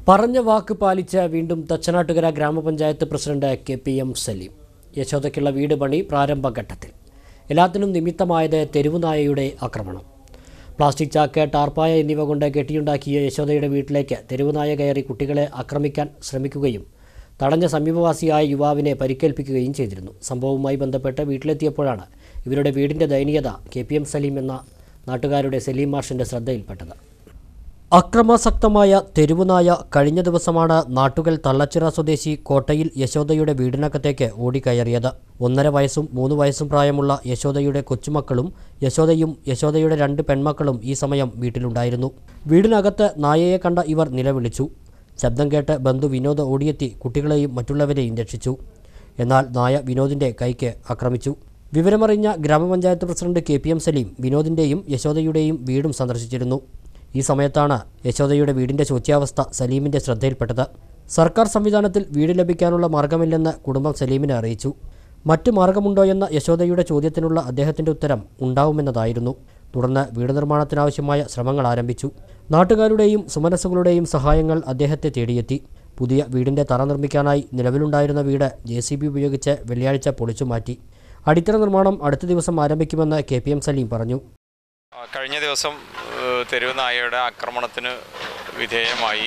പറഞ്ഞ വാക്ക് പാലിച്ച വീണ്ടും Thachanattukara grama panchayat president K P M Saleem യശോദയ്ക്കുള്ള വീട് പണി പ്രാരംഭഘട്ടത്തിൽ എല്ലാത്തിനും നിമിത്തമായത് തെരുവുനായയുടെ ആക്രമണം പ്ലാസ്റ്റിക് ചാക്ക് ടാർപ്പായ എന്നിവ കൊണ്ട് കെട്ടിയുണ്ടാക്കിയ യശോദയുടെ വീട്ടിലേക്ക് തെരുവുനായ കയറി കുട്ടികളെ ആക്രമിക്കാൻ ശ്രമിക്കുകയും തടഞ്ഞ സമീപവാസിയായ യുവാവിനെ പരിക്കേൽപ്പിക്കുകയും ചെയ്തിരുന്നു സംഭവവുമായി ബന്ധപ്പെട്ട് വീട്ടിലെത്തിയപ്പോഴാണ് ഇവരുടെ വീടിൻ്റെ ദയനീയത കെ പി എം സലീം എന്ന നാട്ടുകാരുടെ സലീം മാഷിൻ്റെ ശ്രദ്ധയിൽപ്പെട്ടത് അക്രമാസക്തമായ തെരുവുനായ കഴിഞ്ഞ ദിവസമാണ് നാട്ടുകൽ തള്ളച്ചിറ സ്വദേശി കോട്ടയിൽ യശോദയുടെ വീടിനകത്തേക്ക് ഓടിക്കയറിയത് ഒന്നര വയസ്സും മൂന്ന് വയസ്സും പ്രായമുള്ള യശോദയുടെ കൊച്ചുമക്കളും യശോദയും യശോദയുടെ രണ്ട് പെൺമക്കളും ഈ സമയം വീട്ടിലുണ്ടായിരുന്നു വീടിനകത്ത് നായയെ കണ്ട ഇവർ നിലവിളിച്ചു ശബ്ദം കേട്ട് ബന്ധു വിനോദ് ഓടിയെത്തി കുട്ടികളെയും മറ്റുള്ളവരെയും രക്ഷിച്ചു എന്നാൽ നായ വിനോദിന്റെ കൈക്ക് ആക്രമിച്ചു വിവരമറിഞ്ഞ grama panchayat president K P M Saleem വിനോദിന്റെയും യശോദയുടെയും വീടും സന്ദർശിച്ചിരുന്നു ഈ സമയത്താണ് യശോദയുടെ വീടിന്റെ ശോച്യാവസ്ഥ സലീമിന്റെ ശ്രദ്ധയിൽപ്പെട്ടത് സർക്കാർ സംവിധാനത്തിൽ വീട് ലഭിക്കാനുള്ള മാർഗമില്ലെന്ന് കുടുംബം സലീമിനെ അറിയിച്ചു മറ്റു മാർഗമുണ്ടോയെന്ന യശോദയുടെ ചോദ്യത്തിനുള്ള അദ്ദേഹത്തിന്റെ ഉത്തരം ഉണ്ടാവുമെന്നതായിരുന്നു തുടർന്ന് വീട് നിർമ്മാണത്തിനാവശ്യമായ ശ്രമങ്ങൾ ആരംഭിച്ചു നാട്ടുകാരുടെയും സുമനസ്സുകളുടെയും സഹായങ്ങൾ അദ്ദേഹത്തെ തേടിയെത്തി പുതിയ വീടിന്റെ തറ നിർമ്മിക്കാനായി നിലവിലുണ്ടായിരുന്ന വീട് ജെ സി ബി ഉപയോഗിച്ച് വെള്ളിയാഴ്ച പൊളിച്ചു മാറ്റി അടിത്തറ നിർമ്മാണം അടുത്ത ദിവസം ആരംഭിക്കുമെന്ന് കെ പി എം സലീം പറഞ്ഞു ആ, കഴിഞ്ഞ ദിവസം ഏഹ്, തെരുവ് നായയുടെ ആക്രമണത്തിന് വിധേയമായി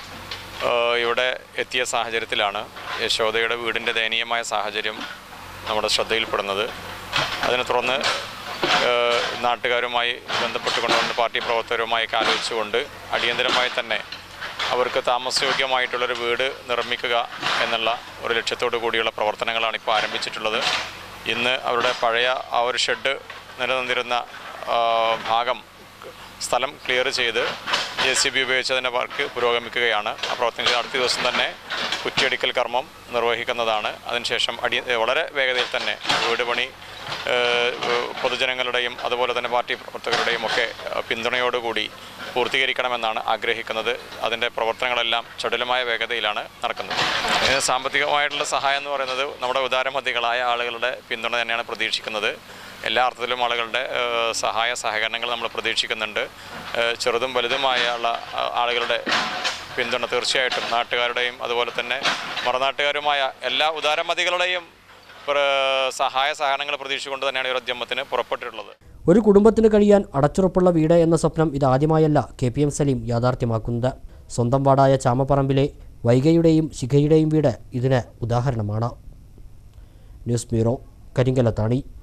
ഏഹ്, ഇവിടെ എത്തിയ സാഹചര്യത്തിലാണ് യശോദയുടെ വീടിൻ്റെ ദയനീയമായ സാഹചര്യം നമ്മുടെ ശ്രദ്ധയിൽപ്പെടുന്നത് അതിനെ തുടർന്ന് ഏഹ്, നാട്ടുകാരുമായി ബന്ധപ്പെട്ടുകൊണ്ട് പാർട്ടി പ്രവർത്തകരുമായൊക്കെ ആലോചിച്ചുകൊണ്ട് അടിയന്തരമായി തന്നെ അവർക്ക് താമസയോഗ്യമായിട്ടുള്ളൊരു വീട് നിർമ്മിക്കുക എന്നുള്ള ഒരു ലക്ഷ്യത്തോടു കൂടിയുള്ള പ്രവർത്തനങ്ങളാണ് ഇപ്പോൾ ആരംഭിച്ചിട്ടുള്ളത് ഇന്ന് അവരുടെ പഴയ ആ ഒരു ഷെഡ് നിലനിന്നിരുന്ന ആ, ഭാഗം സ്ഥലം ക്ലിയർ ചെയ്ത് ജെ സി ബി ഉപയോഗിച്ച് അതിൻ്റെ വർക്ക് പുരോഗമിക്കുകയാണ് ആ പ്രവർത്തനത്തിൽ അടുത്ത ദിവസം തന്നെ കുറ്റിയടിക്കൽ കർമ്മം നിർവഹിക്കുന്നതാണ് അതിനുശേഷം അടി വളരെ വേഗതയിൽ തന്നെ വീട് പണി ഏഹ്, പൊതുജനങ്ങളുടെയും അതുപോലെ തന്നെ പാർട്ടി പ്രവർത്തകരുടെയും ഒക്കെ ഏഹ്, പിന്തുണയോടുകൂടി പൂർത്തീകരിക്കണമെന്നാണ് ആഗ്രഹിക്കുന്നത് അതിൻ്റെ പ്രവർത്തനങ്ങളെല്ലാം ചടുലമായ വേഗതയിലാണ് നടക്കുന്നത് ഇതിന് സാമ്പത്തികമായിട്ടുള്ള സഹായം എന്ന് പറയുന്നത് നമ്മുടെ ഉദാരമതികളായ ആളുകളുടെ പിന്തുണ തന്നെയാണ് പ്രതീക്ഷിക്കുന്നത് എല്ലാ അർത്ഥത്തിലും ആളുകളുടെ ഏഹ്, സഹായ സഹകരണങ്ങൾ നമ്മൾ പ്രതീക്ഷിക്കുന്നുണ്ട് ഏഹ്, ചെറുതും വലുതുമായ ഉള്ള ആ- ആളുകളുടെ പിന്തുണ തീർച്ചയായിട്ടും നാട്ടുകാരുടെയും അതുപോലെ തന്നെ മറുനാട്ടുകാരുമായ എല്ലാ ഉദാരമതികളുടെയും പ്ര- സഹായ സഹകരണങ്ങൾ പ്രതീക്ഷിച്ചുകൊണ്ട് തന്നെയാണ് ഈ ഒരു ഉദ്യമത്തിന് പുറപ്പെട്ടിട്ടുള്ളത് ഒരു കുടുംബത്തിന് കഴിയാൻ അടച്ചുറപ്പുള്ള വീട് എന്ന സ്വപ്നം ഇതാദ്യമായല്ല കെ പി എം സലീം യാഥാർത്ഥ്യമാക്കുന്നത് സ്വന്തം വാടായ ചാമപ്പറമ്പിലെ വൈഗയുടെയും ശിഖയുടെയും വീട് ഇതിന് ഉദാഹരണമാണ് ന്യൂസ് ബ്യൂറോ കരിങ്കലത്താണി